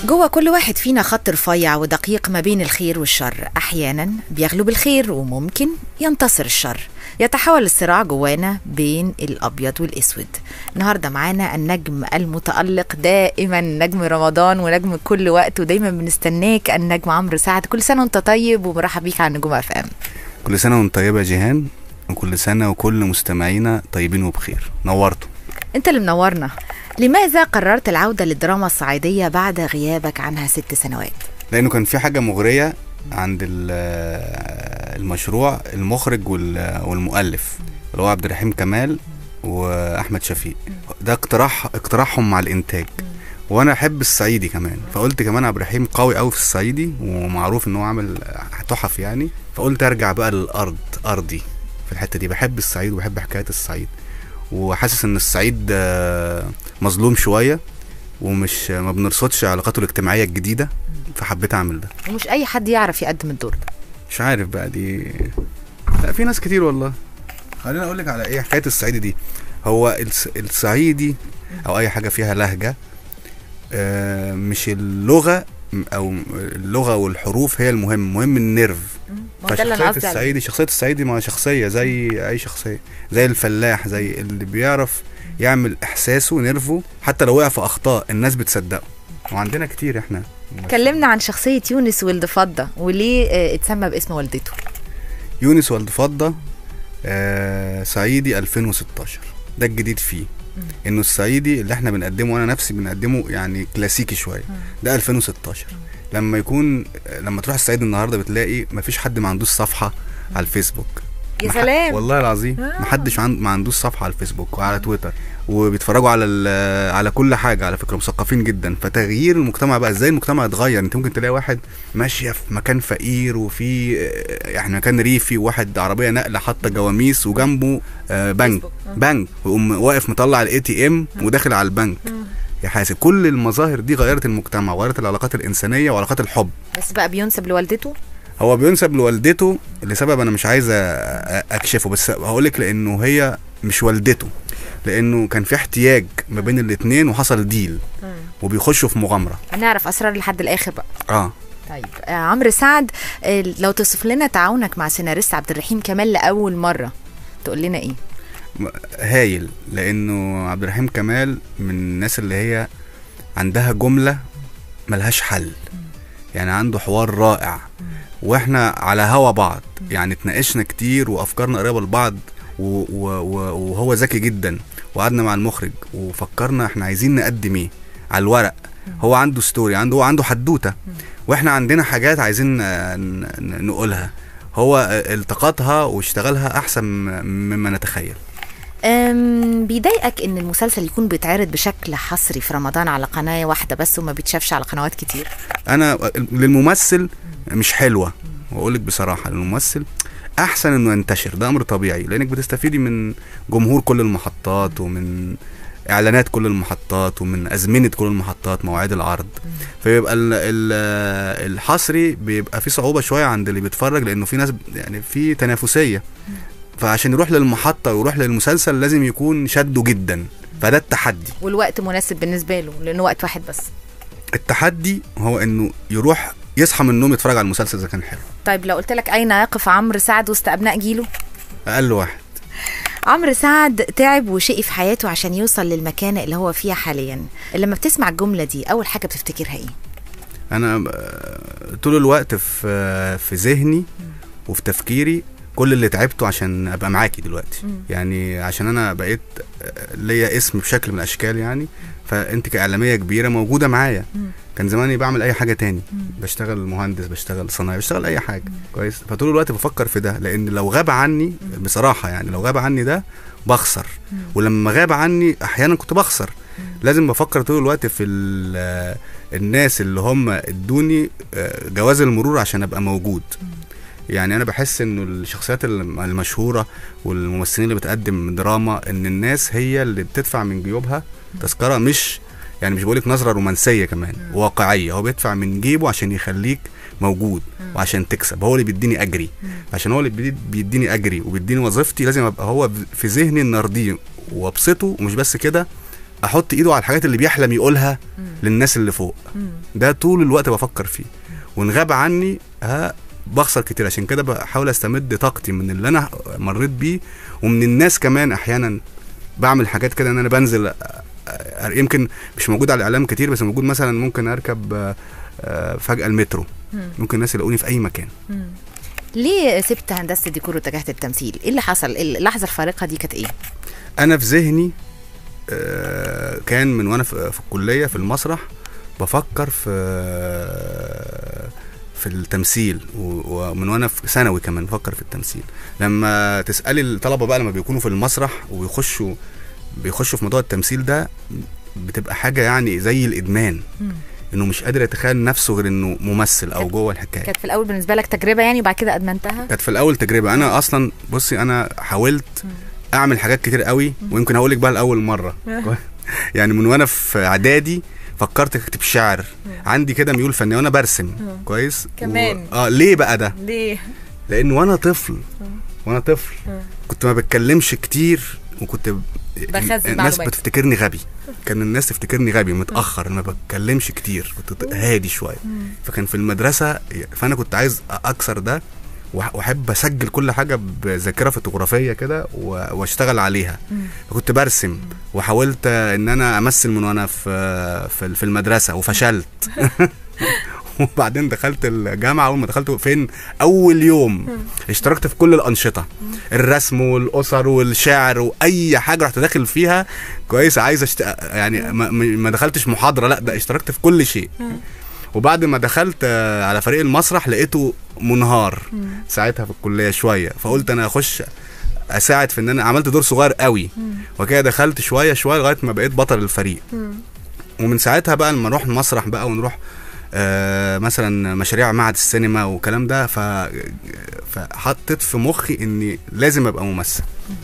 جوه كل واحد فينا خط رفيع ودقيق ما بين الخير والشر أحيانا بيغلب الخير وممكن ينتصر الشر يتحول الصراع جوانا بين الأبيض والأسود النهاردة معانا النجم المتألق دائما نجم رمضان ونجم كل وقت ودايما بنستناك النجم عمرو سعد كل سنة وانت طيب ومرحب بيك على نجوم اف ام كل سنة وانت طيبة يا جيهان وكل سنة وكل مستمعينا طيبين وبخير نورتوا انت اللي منورنا لماذا قررت العودة للدراما الصعيدية بعد غيابك عنها ست سنوات؟ لأنه كان في حاجة مغرية عند ال- المشروع المخرج وال- والمؤلف اللي هو عبد الرحيم كمال وأحمد شفيق ده اقتراح اقتراحهم مع الإنتاج وانا احب الصعيدي كمان فقلت كمان عبد الرحيم قوي قوي في الصعيدي ومعروف ان هو عامل تحف يعني فقلت ارجع بقى للارض ارضي في الحته دي بحب الصعيد وبحب حكايه الصعيد وحاسس ان الصعيد آه، مظلوم شويه ومش ما بنرصدش علاقاته الاجتماعيه الجديده فحبيت اعمل ده ومش أي حد يعرف يقدم الدور ده مش عارف بقى دي لا في ناس كتير والله خليني اقول لك على ايه حكايه الصعيدي دي هو الص- الصعيدي او اي حاجه فيها لهجه آه، مش اللغه او اللغه والحروف هي المهم مهم النيرف ما هو ده اللي أنا فشخصية قصدي عليه. الصعيدي شخصية الصعيدي ما شخصية زي أي شخصية زي الفلاح زي اللي بيعرف يعمل إحساسه نيرفه حتى لو وقع في أخطاء الناس بتصدقه وعندنا كتير إحنا كلمنا عن شخصية يونس ولد فضة وليه آه، اتسمى باسم والدته يونس ولد فضة آه صعيدي 2016 ده الجديد فيه انه الصعيدي اللي احنا بنقدمه وانا نفسي بنقدمه يعني كلاسيكي شويه ده 2016 لما يكون لما تروح الصعيد النهارده بتلاقي مفيش حد ما عندوش صفحه على الفيسبوك يا مح- سلام. والله العظيم آه. محدش عند ما عندوش صفحه على الفيسبوك وعلى تويتر وبيتفرجوا على ال- على كل حاجه على فكره مثقفين جدا فتغيير المجتمع بقى ازاي المجتمع اتغير انت ممكن تلاقي واحد ماشيه في مكان فقير وفي آه، يعني مكان ريفي وواحد عربيه نقله حاطه جواميس وجنبه آه، بنك بنك ويقوم واقف مطلع الاي تي ام وداخل على البنك يا حاسب كل المظاهر دي غيرت المجتمع وغيرت العلاقات الانسانيه وعلاقات الحب بس بقى بينسب لوالدته هو بينسب لوالدته لسبب انا مش عايز أ- أ- اكشفه بس هقولك لانه هي مش والدته لانه كان في احتياج ما بين الاتنين وحصل ديل وبيخشوا في مغامره هنعرف أسرار لحد الآخر بقى اه طيب آه عمرو سعد آه لو توصف لنا تعاونك مع سيناريست عبد الرحيم كمال لأول مرة تقول لنا إيه؟ م- هايل لانه عبد الرحيم كمال من الناس اللي هي عندها جمله ملهاش حل يعني عنده حوار رائع واحنا على هوا بعض يعني اتناقشنا كتير وافكارنا قريبه لبعض و- و- و- وهو ذكي جدا وقعدنا مع المخرج وفكرنا احنا عايزين نقدم ايه على الورق هو عنده ستوري عنده هو عنده حدوته واحنا عندنا حاجات عايزين آه، ن- ن- نقولها هو آه، التقطها واشتغلها احسن م- مما نتخيل أم بيضايقك ان المسلسل يكون بيتعرض بشكل حصري في رمضان على قناه واحده بس وما بيتشافش على قنوات كتير انا للممثل مش حلوه واقول لك بصراحه للممثل احسن انه ينتشر ده امر طبيعي لانك بتستفيدي من جمهور كل المحطات ومن اعلانات كل المحطات ومن ازمنه كل المحطات مواعيد العرض فيبقى ال- ال- الحصري بيبقى فيه صعوبه شويه عند اللي بيتفرج لانه في ناس يعني في تنافسيه فعشان يروح للمحطه ويروح للمسلسل لازم يكون شده جدا فده التحدي والوقت مناسب بالنسبه له لانه وقت واحد بس التحدي هو انه يروح يصحى من النوم يتفرج على المسلسل اذا كان حلو طيب لو قلت لك اين يقف عمرو سعد وسط ابناء جيله اقل واحد عمرو سعد تعب وشقي في حياته عشان يوصل للمكانه اللي هو فيها حاليا لما بتسمع الجمله دي اول حاجه بتفتكرها ايه انا آه، طول الوقت في آه، في ذهني وفي تفكيري كل اللي تعبته عشان ابقى معاكي دلوقتي يعني عشان انا بقيت آه، ليا اسم بشكل من الاشكال يعني فانت كاعلاميه كبيره موجوده معايا كان زماني بعمل اي حاجه تاني بشتغل مهندس بشتغل صنايعي بشتغل اي حاجه كويس فطول الوقت بفكر في ده لان لو غاب عني بصراحه يعني لو غاب عني ده بخسر ولما غاب عني احيانا كنت بخسر لازم بفكر طول الوقت في ال- الناس اللي هم ادوني آه، جواز المرور عشان ابقى موجود يعني انا بحس انه الشخصيات الم- المشهوره والممثلين اللي بتقدم دراما ان الناس هي اللي بتدفع من جيوبها تذكره مش يعني مش بقولك نظره رومانسيه كمان واقعيه هو بيدفع من جيبه عشان يخليك موجود وعشان تكسب هو اللي بيديني اجري عشان هو اللي بيدي- بيديني اجري وبيديني وظيفتي لازم ابقى هو في ذهني ان ارضيه وابسطه ومش بس كده احط ايده على الحاجات اللي بيحلم يقولها مم. للناس اللي فوق مم. ده طول الوقت بفكر فيه وان غاب عني ها بخسر كتير عشان كده بحاول استمد طاقتي من اللي انا مريت بيه ومن الناس كمان احيانا بعمل حاجات كده ان انا بنزل أ- أ- يمكن مش موجود على الاعلام كتير بس موجود مثلا ممكن اركب آه، آه، فجاه المترو مم. ممكن الناس يلاقوني في اي مكان مم. ليه سبت هندسه الديكور واتجهت التمثيل؟ ايه اللي حصل؟ اللحظه الفارقه دي كانت ايه؟ انا في ذهني آه، كان من وانا في في الكليه في المسرح بفكر في في التمثيل و- ومن وانا في ثانوي كمان بفكر في التمثيل لما تسالي الطلبه بقى لما بيكونوا في المسرح ويخشوا بيخشوا في موضوع التمثيل ده بتبقى حاجه يعني زي الادمان مم. انه مش قادر يتخيل نفسه غير انه ممثل او كانت- جوه الحكايه كانت في الاول بالنسبه لك تجربه يعني وبعد كده ادمنتها؟ كانت في الاول تجربه انا اصلا بصي انا حاولت مم. اعمل حاجات كتير قوي ويمكن هقول لك بقى لاول مره يعني من وانا في اعدادي فكرت اكتب شعر عندي كده ميول فنيه وانا برسم كويس كمان. و... اه ليه بقى ده ليه؟ لان وانا طفل وانا طفل كنت ما بتكلمش كتير وكنت ب... بخزن الناس معلومات. بتفتكرني غبي كان الناس تفتكرني غبي متاخر ما بتكلمش كتير كنت هادي شويه فكان في المدرسه فانا كنت عايز اكسر ده وأح- واحب اسجل كل حاجه بذاكره فوتوغرافيه كده و- واشتغل عليها فكنت برسم وحاولت ان انا امثل من وانا في في في المدرسه وفشلت وبعدين دخلت الجامعه اول ما دخلت فين اول يوم اشتركت في كل الانشطه الرسم والاسر والشعر واي حاجه رحت داخل فيها كويس عايز أشت... يعني ما, ما دخلتش محاضره لا ده اشتركت في كل شيء وبعد ما دخلت آه، على فريق المسرح لقيته منهار ساعتها في الكليه شويه فقلت انا اخش اساعد في ان انا عملت دور صغير قوي وكده دخلت شويه شويه لغايه ما بقيت بطل الفريق ومن ساعتها بقى لما نروح المسرح بقى ونروح آه مثلا مشاريع معهد السينما والكلام ده ف فحطيت في مخي اني لازم ابقى ممثل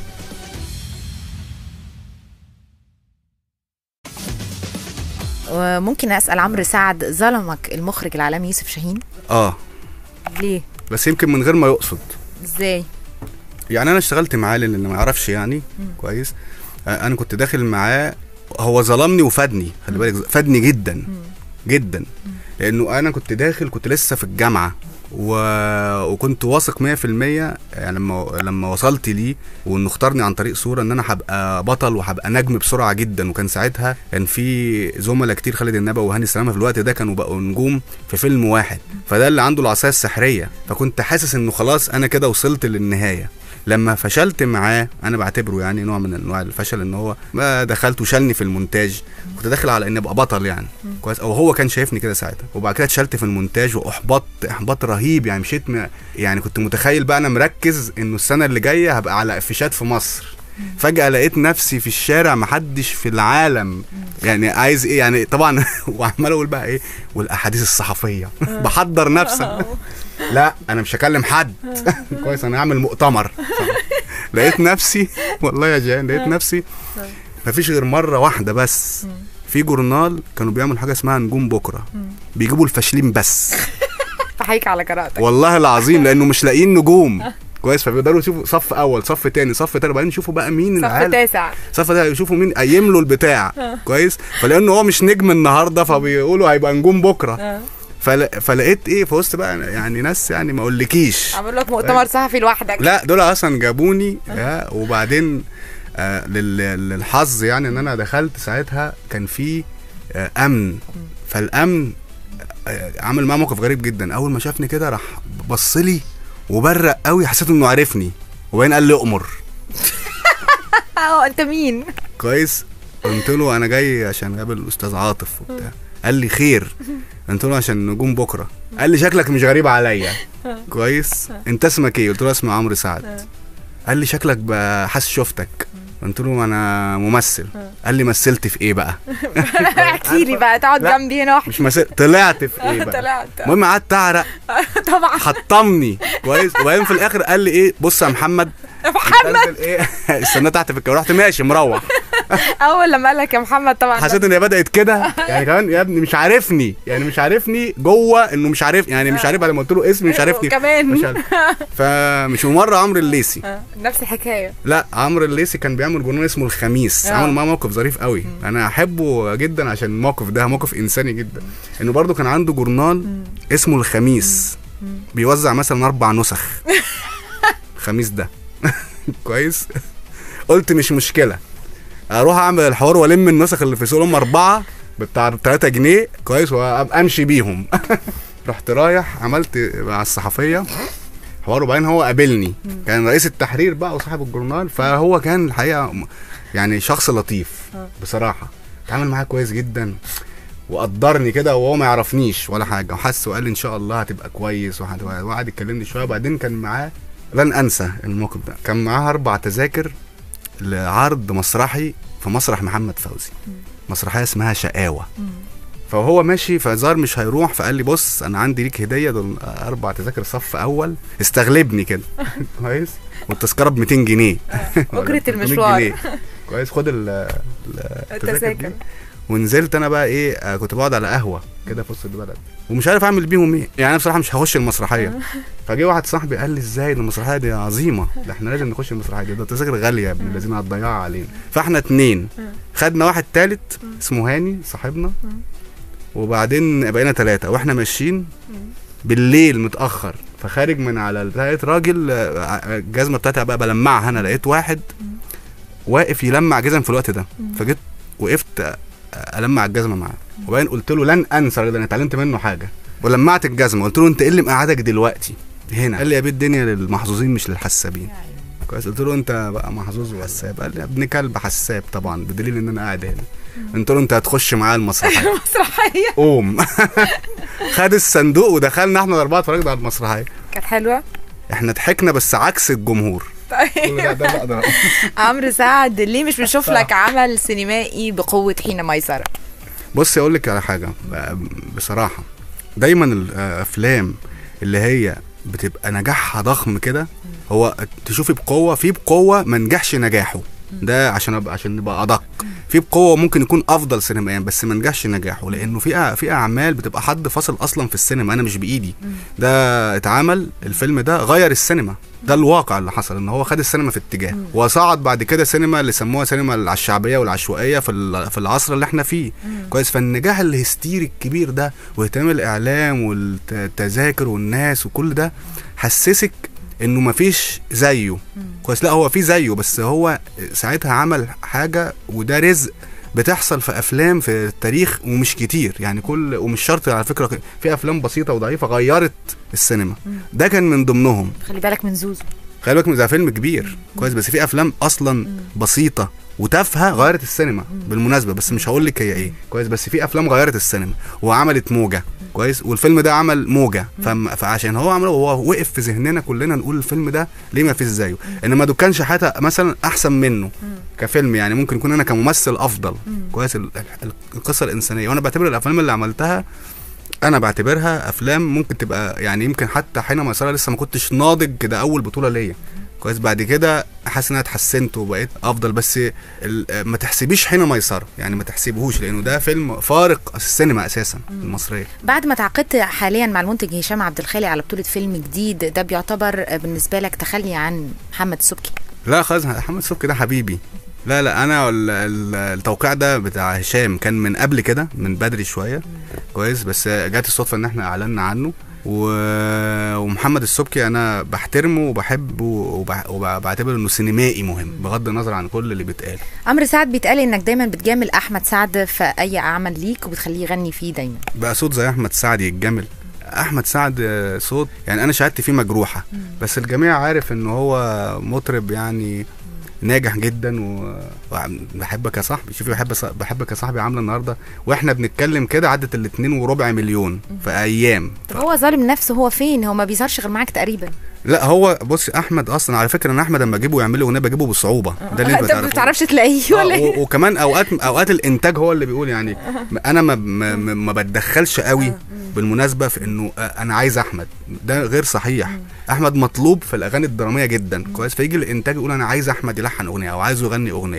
وممكن اسال عمرو سعد ظلمك المخرج العالمي يوسف شاهين؟ اه ليه؟ بس يمكن من غير ما يقصد ازاي؟ يعني انا اشتغلت معاه للي ما يعرفش يعني كويس آه، انا كنت داخل معاه هو ظلمني وفادني خلي بالك فادني جدا جدا لانه انا كنت داخل كنت لسه في الجامعه و... وكنت واثق 100% يعني لما لما وصلت ليه وانه اختارني عن طريق صوره ان انا هبقى بطل وهبقى نجم بسرعه جدا وكان ساعتها كان في زملاء كتير خالد النبوي وهاني سلامه في الوقت ده كانوا بقوا نجوم في فيلم واحد فده اللي عنده العصايه السحريه فكنت حاسس انه خلاص انا كده وصلت للنهايه لما فشلت معاه انا بعتبره يعني نوع من انواع الفشل ان هو ما دخلت وشالني في المونتاج كنت داخل على اني ابقى بطل يعني كويس او هو كان شايفني كده ساعتها وبعد كده اتشلت في المونتاج واحبطت احباط رهيب يعني مشيت م... يعني كنت متخيل بقى انا مركز انه السنه اللي جايه هبقى على افيشات في مصر فجأة لقيت نفسي في الشارع محدش في العالم يعني عايز ايه يعني طبعا وعمال اقول بقى ايه والاحاديث الصحفيه بحضر نفسي لا انا مش هكلم حد كويس انا هعمل مؤتمر لقيت نفسي والله يا جان لقيت نفسي مفيش غير مره واحده بس في جورنال كانوا بيعملوا حاجه اسمها نجوم بكره بيجيبوا الفاشلين بس فحيك على قراءتك والله العظيم لانه مش لاقيين نجوم كويس فبيقدروا يشوفوا صف اول صف تاني صف تاني وبعدين يشوفوا بقى مين صف العالم تاسع صف ده يشوفوا مين قيم له البتاع كويس فلانه هو مش نجم النهارده فبيقولوا هيبقى نجوم بكره فل... فلقيت ايه في وسط بقى يعني ناس يعني ما اقولكيش عمل لك مؤتمر صحفي لوحدك لا دول اصلا جابوني آه وبعدين آه لل... للحظ يعني ان انا دخلت ساعتها كان في آه امن فالامن آه عمل معاه موقف غريب جدا اول ما شافني كده راح بص لي وبرق قوي حسيت انه عرفني وبعدين قال لي اؤمر اه انت مين؟ كويس قلت له انا جاي عشان اقابل الاستاذ عاطف وبتاع قال لي خير قلت له عشان نجوم بكره قال لي شكلك مش غريب عليا كويس انت اسمك ايه قلت له اسمي عمرو سعد قال لي شكلك بقى حاسس شفتك قلت له انا ممثل قال لي مثلت في ايه بقى احكي لي بقى تقعد لا. جنبي هنا واحكي مش مثل طلعت في ايه بقى طلعت المهم قعدت اعرق طبعا حطمني كويس وبعدين في الاخر قال لي ايه بص يا محمد محمد انزل ايه استنى تحت في الكاميرا رحت ماشي مروح اول لما قال لك يا محمد طبعا حسيت ان هي بدات كده يعني كمان يا ابني مش عارفني يعني مش عارفني جوه انه مش عارف يعني مش عارف لما قلت له اسمي مش عارفني كمان. مش عارف. فمش مره عمرو الليسي آه، نفس الحكايه لا عمرو الليسي كان بيعمل جنون اسمه الخميس آه. عمل معاه موقف ظريف قوي انا احبه جدا عشان الموقف ده موقف انساني جدا انه برضو كان عنده جورنال اسمه الخميس بيوزع مثلا اربع نسخ الخميس ده كويس قلت مش مشكله اروح اعمل الحوار والم النسخ اللي في سوق هم اربعه بتاع 3 جنيه كويس وابقى امشي بيهم رحت رايح عملت مع الصحفيه حوار وبعدين هو قابلني كان رئيس التحرير بقى وصاحب الجورنال فهو كان الحقيقه م- يعني شخص لطيف بصراحه اتعامل معايا كويس جدا وقدرني كده وهو ما يعرفنيش ولا حاجه وحس وقال لي ان شاء الله هتبقى كويس وهت- وقعد يكلمني شويه وبعدين كان معاه لن انسى الموقف ده كان معاه اربع تذاكر لعرض مسرحي في مسرح محمد فوزي مسرحيه اسمها شقاوه فهو ماشي فزار مش هيروح فقال لي بص انا عندي ليك هديه دول اربع تذاكر صف اول استغلبني كده كويس والتذكره ب 200 جنيه ولا أجرة 300 المشوار. جنيه. كويس خد ال- ال- التذاكر التذاكر دي ونزلت انا بقى ايه آه، كنت بقعد على قهوه كده في وسط البلد ومش عارف اعمل بيهم ايه يعني انا بصراحه مش هخش المسرحيه فجه واحد صاحبي قال لي ازاي ده المسرحيه دي عظيمه ده احنا لازم نخش المسرحيه دي ده التذاكر غاليه يا ابن الذين هتضيعها علينا فاحنا اتنين خدنا واحد تالت اسمه هاني صاحبنا وبعدين بقينا ثلاثه واحنا ماشيين بالليل متاخر فخارج من على لقيت راجل آه، الجزمه بتاعتي بقى بلمعها انا لقيت واحد واقف يلمع جزم في الوقت ده فجيت وقفت آه، المع الجزمه معاه وبعدين قلت له لن انسى الراجل ده انا اتعلمت منه حاجه ولمعت الجزمه قلت له انت ايه اللي مقعدك دلوقتي هنا قال لي يا بيه الدنيا للمحظوظين مش للحسابين كويس قلت له انت بقى محظوظ وحساب قال لي يا ابن كلب حساب طبعا بدليل ان انا قاعد هنا قلت له انت هتخش معايا المسرحيه مسرحيه قوم خد الصندوق ودخلنا احنا الاربعه اتفرجنا على المسرحيه كانت حلوه احنا ضحكنا بس عكس الجمهور قلت له لا ده بقدر عمرو سعد ليه مش بنشوف لك عمل سينمائي بقوه حين ميسره بص اقول لك على حاجه ب- بصراحه دايما الافلام اللي هي بتبقى نجاحها ضخم كده هو تشوفي بقوه في بقوه ما نجحش نجاحه ده عشان ابقى عشان نبقى ادق في بقوه ممكن يكون افضل سينمائيا بس ما نجحش نجاحه لانه في أ- في اعمال بتبقى حد فاصل اصلا في السينما انا مش بايدي ده اتعمل الفيلم ده غير السينما ده الواقع اللي حصل ان هو خد السينما في اتجاه وصعد بعد كده سينما اللي سموها سينما الشعبيه والعشوائيه في ال- في العصر اللي احنا فيه كويس فالنجاح الهستيري الكبير ده واهتمام الاعلام والتذاكر والناس وكل ده حسسك انه مفيش زيه كويس لا هو في زيه بس هو ساعتها عمل حاجه وده رزق بتحصل في افلام في التاريخ ومش كتير يعني كل ومش شرط على فكره في افلام بسيطه وضعيفه غيرت السينما ده كان من ضمنهم خلي بالك من زوزو خلي بالك من ده فيلم كبير كويس بس في افلام اصلا بسيطه وتافهه غيرت السينما بالمناسبه بس مش هقول لك هي ايه كويس بس في افلام غيرت السينما وعملت موجه كويس والفيلم ده عمل موجه فم- فعشان هو عمله هو وقف في ذهننا كلنا نقول الفيلم ده ليه ما فيش زيه انما دكان شحاته مثلا احسن منه كفيلم يعني ممكن يكون انا كممثل افضل كويس ال- ال- القصه الانسانيه وانا بعتبر الافلام اللي عملتها انا بعتبرها افلام ممكن تبقى يعني يمكن حتى حين مسارة لسه ما كنتش ناضج كده اول بطوله ليا كويس بعد كده حاسس ان انا اتحسنت وبقيت افضل بس ال- ما تحسبيش حين ميسره يعني ما تحسبهوش لانه ده فيلم فارق السينما اساسا المصريه بعد ما تعاقدت حاليا مع المنتج هشام عبد الخالق على بطوله فيلم جديد ده بيعتبر بالنسبه لك تخلي عن محمد سبكي لا خلاص محمد صبحي ده حبيبي لا لا انا ال- ال- التوقيع ده بتاع هشام كان من قبل كده من بدري شويه كويس بس جات الصدفه ان احنا اعلنا عنه و... ومحمد السبكي انا بحترمه وبحبه وبح... وبعتبر انه سينمائي مهم بغض النظر عن كل اللي بيتقال عمرو سعد بيتقال انك دايما بتجامل احمد سعد في اي عمل ليك وبتخليه يغني فيه دايما بقى صوت زي احمد سعد يتجمل احمد سعد آه، صوت يعني انا شهادتي فيه مجروحه بس الجميع عارف ان هو مطرب يعني ناجح جدا و- وبحبك يا صاحبي شوفي بحب ص- بحبك يا صاحبي عامله النهارده واحنا بنتكلم كده عدت الاتنين وربع مليون في ايام طب هو ظالم نفسه هو فين هو ما بيظهرش غير معاك تقريبا لا هو بص احمد اصلا على فكره ان احمد لما اجيبه يعمل له اغنيه بجيبه بصعوبه ده اللي انت انت ما بتعرفه. بتعرفش تلاقيه ولا آه، ايه و- وكمان اوقات اوقات الانتاج هو اللي بيقول يعني انا ما ما, ما- ما بتدخلش قوي بالمناسبه في انه آه، انا عايز احمد ده غير صحيح احمد مطلوب في الاغاني الدراميه جدا كويس فيجي الانتاج يقول انا عايز احمد يلحن اغنيه او عايزه يغني اغنيه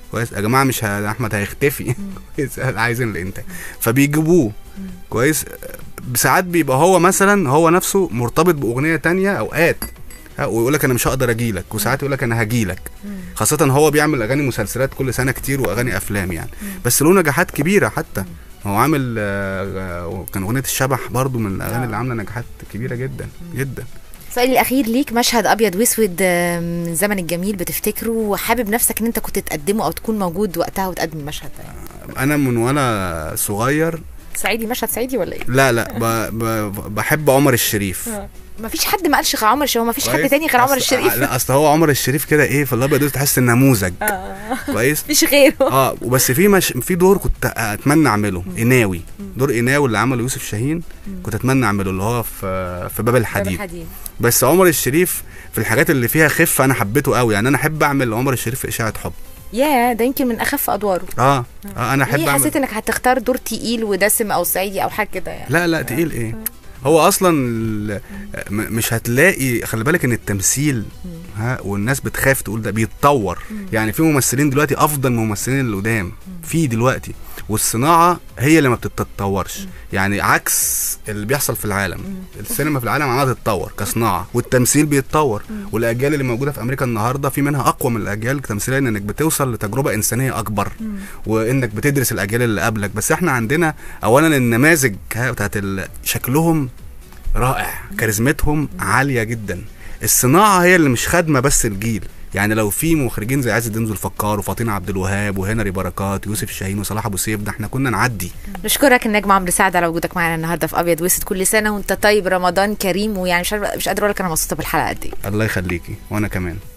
كويس يا جماعه مش ه- احمد هيختفي كويس عايزين الانتاج فبيجيبوه كويس ساعات بيبقى هو مثلا هو نفسه مرتبط باغنيه تانية اوقات ها، ويقول لك انا مش هقدر اجي لك وساعات يقول لك انا هجي لك خاصه هو بيعمل اغاني مسلسلات كل سنه كتير واغاني افلام يعني بس له نجاحات كبيره حتى هو عامل آه، آه، كان اغنيه الشبح برضو من الاغاني اللي عامله نجاحات كبيره جدا جدا سؤالي الاخير ليك مشهد ابيض واسود آه، من الزمن الجميل بتفتكره وحابب نفسك ان انت كنت تقدمه او تكون موجود وقتها وتقدم المشهد ده انا من وانا صغير صعيدي مشهد صعيدي ولا ايه لا لا ب ب بحب عمر الشريف ما فيش حد ما قالش غير عمر الشريف ما فيش حد كويس؟ تاني غير عمر أصل- الشريف لا اصل هو عمر الشريف كده ايه في الابيض ده تحس ان نموذج كويس مفيش غيره اه وبس في مش في دور كنت اتمنى اعمله قناوي دور قناوي اللي عمله يوسف شاهين كنت اتمنى اعمله اللي هو في في باب الحديد حديد بس عمر الشريف في الحاجات اللي فيها خفه انا حبيته قوي يعني انا احب اعمل عمر الشريف في اشاعه حب يا ده يمكن من اخف ادواره اه, آه انا احب ليه اعمل حسيت انك هتختار دور تقيل ودسم او صعيدي او حاجه كده يعني لا لا تقيل ايه هو اصلا ال- م- مش هتلاقي خلي بالك ان التمثيل ها والناس بتخاف تقول ده بيتطور يعني في ممثلين دلوقتي افضل من الممثلين اللي قدام في دلوقتي والصناعه هي اللي ما بتتطورش يعني عكس اللي بيحصل في العالم السينما في العالم عماله تتطور كصناعه والتمثيل بيتطور والاجيال اللي موجوده في امريكا النهارده في منها اقوى من الاجيال تمثيليا انك بتوصل لتجربه انسانيه اكبر وانك بتدرس الاجيال اللي قبلك بس احنا عندنا اولا النماذج ها بتاعت ال- شكلهم رائع كاريزمتهم عاليه جدا الصناعه هي اللي مش خادمه بس الجيل يعني لو في مخرجين زي عز الدين ذو الفقار وفاطين عبد الوهاب وهنري بركات ويوسف شاهين وصلاح ابو سيف ده احنا كنا نعدي نشكرك النجم عمرو سعد على وجودك معانا النهارده في ابيض واسود كل سنه وانت طيب رمضان كريم ويعني مش عارفة- مش قادره اقول لك انا مبسوطه بالحلقه قد ايه الله يخليكي وانا كمان